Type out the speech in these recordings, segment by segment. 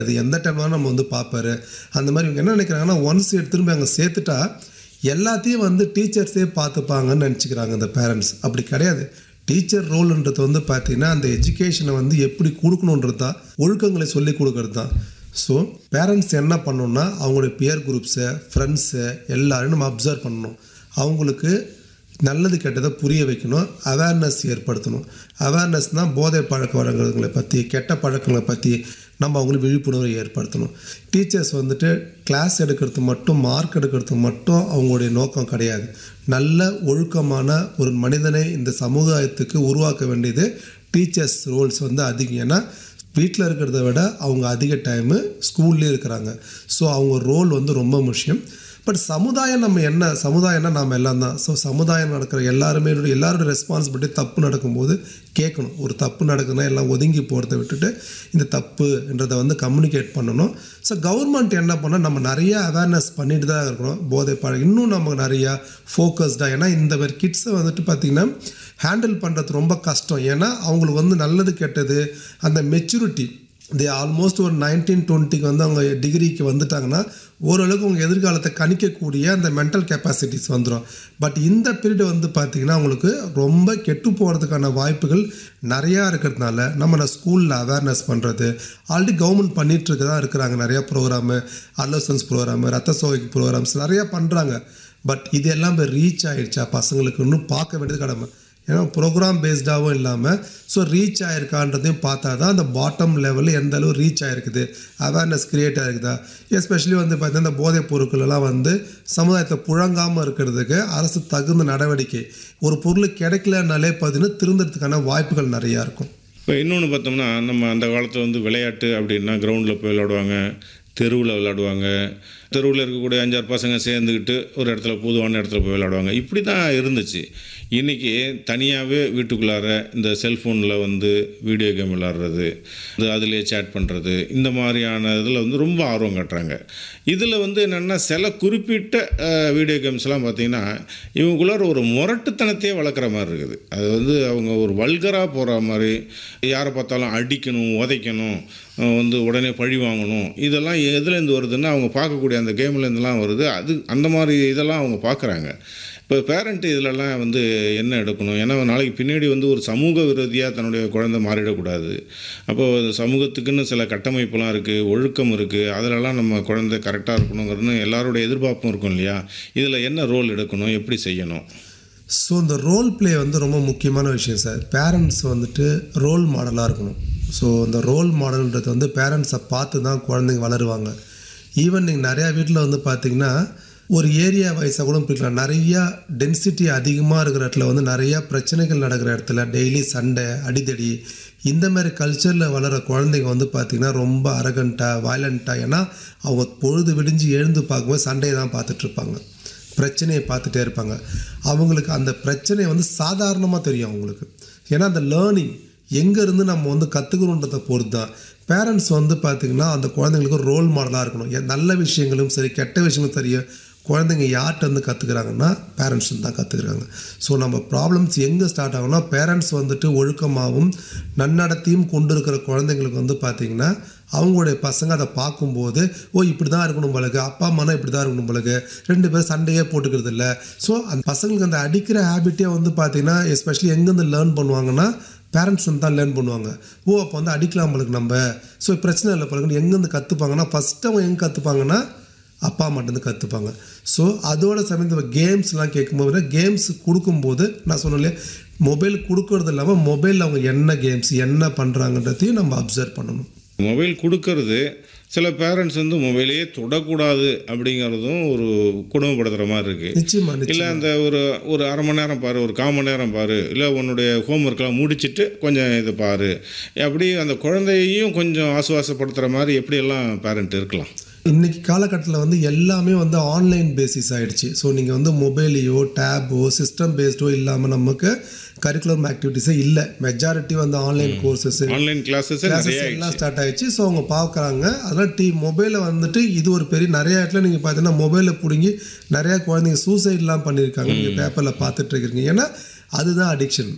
அது எந்த டைம் வேணாலும் நம்ம வந்து பார்ப்பாரு அந்த மாதிரி இவங்க என்ன நினைக்கிறாங்கன்னா ஒன்ஸ் திரும்பி அங்கே சேர்த்துட்டா எல்லாத்தையும் வந்து டீச்சர்ஸே பார்த்துப்பாங்கன்னு நினச்சிக்கிறாங்க இந்த பேரண்ட்ஸ் அப்படி கிடையாது டீச்சர் ரோல்ன்றது வந்து பார்த்தீங்கன்னா அந்த எஜுகேஷனை வந்து எப்படி கொடுக்கணுன்றது தான் ஒழுக்கங்களை சொல்லி கொடுக்கறது தான் ஸோ பேரண்ட்ஸ் என்ன பண்ணணும்னா அவங்களுடைய பியர் குரூப்ஸை ஃப்ரெண்ட்ஸை எல்லாரையும் நம்ம அப்சர்வ் பண்ணணும் அவங்களுக்கு நல்லது கெட்டதை புரிய வைக்கணும் அவேர்னஸ் ஏற்படுத்தணும் அவேர்னஸ்னால் போதை பழக்க வழக்கங்களை பற்றி கெட்ட பழக்கங்களை பற்றி நம்ம அவங்களுக்கு விழிப்புணர்வை ஏற்படுத்தணும் டீச்சர்ஸ் வந்துட்டு கிளாஸ் எடுக்கிறது மட்டும் மார்க் எடுக்கிறது மட்டும் அவங்களுடைய நோக்கம் கிடையாது நல்ல ஒழுக்கமான ஒரு மனிதனை இந்த சமுதாயத்துக்கு உருவாக்க வேண்டியது டீச்சர்ஸ் ரோல்ஸ் வந்து அதிகம் ஏன்னா வீட்டில் இருக்கிறத விட அவங்க அதிக டைமு ஸ்கூல்லேயே இருக்கிறாங்க ஸோ அவங்க ரோல் வந்து ரொம்ப முக்கியம் பட் சமுதாயம் நம்ம என்ன சமுதாயம்னா நாம் எல்லாம் தான் ஸோ சமுதாயம் நடக்கிற எல்லாருமே எல்லாரோட ரெஸ்பான்சிபிலிட்டி தப்பு நடக்கும்போது கேட்கணும் ஒரு தப்பு நடக்குதுன்னா எல்லாம் ஒதுங்கி போகிறத விட்டுட்டு இந்த தப்புன்றதை வந்து கம்யூனிகேட் பண்ணணும் ஸோ கவர்மெண்ட் என்ன பண்ணால் நம்ம நிறைய அவேர்னஸ் பண்ணிட்டு தான் இருக்கணும் போதை பழ இன்னும் நம்ம நிறையா ஃபோக்கஸ்டாக ஏன்னா இந்த மாதிரி கிட்ஸை வந்துட்டு பார்த்திங்கன்னா ஹேண்டில் பண்ணுறது ரொம்ப கஷ்டம் ஏன்னா அவங்களுக்கு வந்து நல்லது கெட்டது அந்த மெச்சூரிட்டி தே ஆல்மோஸ்ட் ஒரு நைன்டீன் டுவெண்ட்டிக்கு வந்து அவங்க டிகிரிக்கு வந்துட்டாங்கன்னா ஓரளவுக்கு அவங்க எதிர்காலத்தை கணிக்கக்கூடிய அந்த மென்டல் கெப்பாசிட்டிஸ் வந்துடும் பட் இந்த பீரியட் வந்து பார்த்திங்கன்னா அவங்களுக்கு ரொம்ப கெட்டு போகிறதுக்கான வாய்ப்புகள் நிறையா இருக்கிறதுனால நம்ம ஸ்கூலில் அவேர்னஸ் பண்ணுறது ஆல்ரெடி கவர்மெண்ட் பண்ணிகிட்டு தான் இருக்கிறாங்க நிறையா ப்ரோக்ராமு அலோசன்ஸ் ப்ரோக்ராமு ரத்த சோகைக்கு ப்ரோக்ராம்ஸ் நிறையா பண்ணுறாங்க பட் இது எல்லாம் இப்போ ரீச் ஆகிடுச்சா பசங்களுக்கு இன்னும் பார்க்க வேண்டியது கடமை ஏன்னா ப்ரோக்ராம் பேஸ்டாகவும் இல்லாமல் ஸோ ரீச் ஆகிருக்கான்றதையும் பார்த்தா தான் அந்த பாட்டம் லெவலில் எந்த அளவு ரீச் ஆகிருக்குது அவேர்னஸ் க்ரியேட் ஆகிருக்குதா எஸ்பெஷலி வந்து பார்த்தீங்கன்னா இந்த போதைப் பொருட்களெல்லாம் வந்து சமுதாயத்தை புழங்காமல் இருக்கிறதுக்கு அரசு தகுந்த நடவடிக்கை ஒரு பொருள் கிடைக்கலனாலே பார்த்தீங்கன்னா திருந்துறதுக்கான வாய்ப்புகள் நிறையா இருக்கும் இப்போ இன்னொன்று பார்த்தோம்னா நம்ம அந்த காலத்தில் வந்து விளையாட்டு அப்படின்னா கிரவுண்டில் போய் விளையாடுவாங்க தெருவில் விளையாடுவாங்க தெருவில் இருக்கக்கூடிய அஞ்சாறு பசங்க சேர்ந்துக்கிட்டு ஒரு இடத்துல பொதுவான இடத்துல போய் விளையாடுவாங்க இப்படி தான் இருந்துச்சு இன்றைக்கி தனியாகவே வீட்டுக்குள்ளார இந்த செல்ஃபோனில் வந்து வீடியோ கேம் விளாட்றது அது அதிலே சேட் பண்ணுறது இந்த மாதிரியான இதில் வந்து ரொம்ப ஆர்வம் காட்டுறாங்க இதில் வந்து என்னென்னா சில குறிப்பிட்ட அஹ், வீடியோ கேம்ஸ்லாம் பார்த்திங்கன்னா இவங்களுக்குள்ளார ஒரு முரட்டுத்தனத்தையே வளர்க்குற மாதிரி இருக்குது அது வந்து அவங்க ஒரு வல்கராக போகிற மாதிரி யாரை பார்த்தாலும் அடிக்கணும் உதைக்கணும் அஹ், வந்து உடனே பழி வாங்கணும் இதெல்லாம் எதுலேருந்து வருதுன்னா அவங்க பார்க்கக்கூடிய அந்த கேம்லேருந்துலாம் வருது அது அந்த மாதிரி இதெல்லாம் அவங்க பார்க்குறாங்க இப்போ பேரண்ட் இதிலெல்லாம் வந்து என்ன எடுக்கணும் ஏன்னா நாளைக்கு பின்னாடி வந்து ஒரு சமூக விரோதியாக தன்னுடைய குழந்தை மாறிடக்கூடாது அப்போது சமூகத்துக்குன்னு சில கட்டமைப்புலாம் இருக்குது ஒழுக்கம் இருக்குது அதிலெல்லாம் நம்ம குழந்தை கரெக்டாக இருக்கணுங்கிறது எல்லாரோட எதிர்பார்ப்பும் இருக்கும் இல்லையா இதில் என்ன ரோல் எடுக்கணும் எப்படி செய்யணும் ஸோ இந்த ரோல் ப்ளே வந்து ரொம்ப முக்கியமான விஷயம் சார் பேரண்ட்ஸ் வந்துட்டு ரோல் மாடலாக இருக்கணும் ஸோ இந்த ரோல் மாடல்ன்றது வந்து பேரண்ட்ஸை பார்த்து தான் குழந்தைங்க வளருவாங்க ஈவன் நீங்கள் நிறையா வீட்டில் வந்து பார்த்தீங்கன்னா ஒரு ஏரியா வைஸாக கூட பிரிக்கலாம் நிறையா டென்சிட்டி அதிகமாக இருக்கிற இடத்துல வந்து நிறையா பிரச்சனைகள் நடக்கிற இடத்துல டெய்லி சண்டை அடிதடி இந்த மாதிரி கல்ச்சரில் வளர குழந்தைங்க வந்து பார்த்திங்கன்னா ரொம்ப அரகண்ட்டாக வயலண்ட்டாக ஏன்னா அவங்க பொழுது விடிஞ்சு எழுந்து பார்க்கும்போது சண்டையை தான் பார்த்துட்ருப்பாங்க பிரச்சனையை பார்த்துட்டே இருப்பாங்க அவங்களுக்கு அந்த பிரச்சனை வந்து சாதாரணமாக தெரியும் அவங்களுக்கு ஏன்னா அந்த லேர்னிங் எங்கேருந்து நம்ம வந்து கற்றுக்கணுன்றதை பொறுத்து தான் பேரண்ட்ஸ் வந்து பார்த்திங்கன்னா அந்த குழந்தைங்களுக்கு ரோல் மாடலாக இருக்கணும் எ- நல்ல விஷயங்களும் சரி கெட்ட விஷயங்களும் சரி குழந்தைங்க யார்கிட்ட வந்து கற்றுக்குறாங்கன்னா பேரண்ட்ஸ் தான் கற்றுக்குறாங்க ஸோ நம்ம ப்ராப்ளம்ஸ் எங்கே ஸ்டார்ட் ஆகும்னா பேரண்ட்ஸ் வந்துட்டு ஒழுக்கமாகவும் நன்னடத்தையும் கொண்டு இருக்கிற குழந்தைங்களுக்கு வந்து பார்த்திங்கன்னா அவங்களுடைய பசங்க அதை பார்க்கும்போது ஓ இப்படி தான் இருக்கணும் பழகு அப்பா அம்மானா இப்படி தான் இருக்கணும் பழகு ரெண்டு பேரும் சண்டையே போட்டுக்கிறது இல்லை ஸோ அந்த பசங்களுக்கு அந்த அடிக்கிற ஹேபிட்டே வந்து பார்த்திங்கன்னா எஸ்பெஷலி எங்கேருந்து லேர்ன் பண்ணுவாங்கன்னா பேரண்ட்ஸ் வந்து தான் லேர்ன் பண்ணுவாங்க ஓ அப்போ வந்து அடிக்கலாம் பழகு நம்ம ஸோ பிரச்சனை இல்லை பழகுன்னு எங்கேருந்து கற்றுப்பாங்கன்னா ஃபஸ்ட்டு அவங்க எங்கே கற்றுப்பாங்கன்னா அப்பா மட்டும்தான் கற்றுப்பாங்க ஸோ அதோட சமயத்தில் கேம்ஸ்லாம் கேட்கும்போது கேம்ஸ் கொடுக்கும்போது நான் சொன்னேன் மொபைல் கொடுக்கறது இல்லாமல் மொபைலில் அவங்க என்ன கேம்ஸ் என்ன பண்ணுறாங்கன்றதையும் நம்ம அப்சர்வ் பண்ணணும் மொபைல் கொடுக்கறது சில பேரண்ட்ஸ் வந்து மொபைலே தொடக்கூடாது அப்படிங்கிறதும் ஒரு குடும்பப்படுத்துகிற மாதிரி இருக்குது நிச்சயமா இல்லை நிச்சயம் அந்த ஒரு ஒரு அரை மணி நேரம் பாரு ஒரு கால் மணி நேரம் பாரு இல்லை உன்னுடைய ஹோம்ஒர்க்கெலாம் முடிச்சிட்டு கொஞ்சம் இது பாரு அப்படி அந்த குழந்தையையும் கொஞ்சம் ஆசுவாசப்படுத்துகிற மாதிரி எப்படியெல்லாம் பேரண்ட் இருக்கலாம் இன்னைக்கு காலகட்டத்தில் வந்து எல்லாமே வந்து ஆன்லைன் பேசிஸ் ஆயிடுச்சு ஸோ நீங்கள் வந்து மொபைலையோ டேபோ சிஸ்டம் பேஸ்டோ இல்லாமல் நமக்கு கரிக்குலம் ஆக்டிவிட்டீஸே இல்லை மெஜாரிட்டி வந்து online courses online classes classes நிறைய எல்லாம் ஸ்டார்ட் ஆயிடுச்சு ஸோ அவங்க பார்க்குறாங்க அதெல்லாம் டி மொபைலில் வந்துட்டு இது ஒரு பெரிய நிறைய இடத்துல நீங்கள் பார்த்தீங்கன்னா மொபைலில் பிடுங்கி நிறையா குழந்தைங்க சூசைட்லாம் பண்ணியிருக்காங்க நீங்கள் பேப்பரில் பார்த்துட்டு இருக்கீங்க ஏன்னா அதுதான் அடிக்ஷன்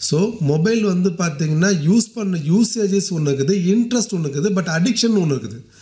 ஸோ மொபைல் வந்து பார்த்தீங்கன்னா யூஸ் பண்ண யூசேஜஸ் ஒன்று இருக்குது இன்ட்ரெஸ்ட் ஒன்று இருக்குது பட் அடிக்ஷன் ஒன்று இருக்குது